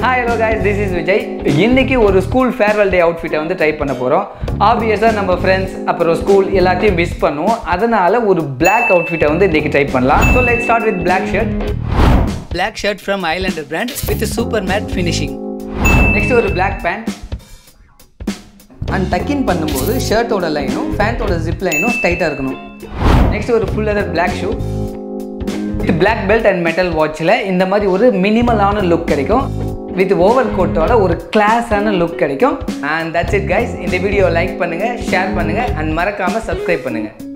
hi hello guys this is Vijay இன்னைக்கு ஒரு school farewell day அவுட்ஃபிட்டை வந்து ட்ரை பண்ண போகிறோம் ஆப்வியஸாக நம்ம ஃப்ரெண்ட்ஸ் அப்புறம் ஸ்கூல் எல்லாத்தையும் மிஸ் பண்ணுவோம் அதனால் ஒரு Black அவுட்ஃபிட்டை வந்து இன்னைக்கு ட்ரை பண்ணலாம் so let start with Black shirt Black shirt from Islander brand with super matte finishing next ஒரு Black பேண்ட் அண்ட் டக்கின் பண்ணும்போது ஷர்ட்டோட லைனும் பேண்ட்டோட ஜிப் லைனும் டைட்டாக இருக்கணும் நெக்ஸ்ட் ஒரு full leather Black shoe with Black belt and metal வாட்சில் இந்த மாதிரி ஒரு மினிமலான லுக் கிடைக்கும் வித் ஓவர் கோட்டோட ஒரு கிளாஸான லுக் கிடைக்கும் அண்ட் தட்ஸ் இட் கைஸ் இந்த வீடியோ லைக் பண்ணுங்கள் ஷேர் பண்ணுங்கள் அண்ட் மறக்காமல் சப்ஸ்கிரைப் பண்ணுங்கள்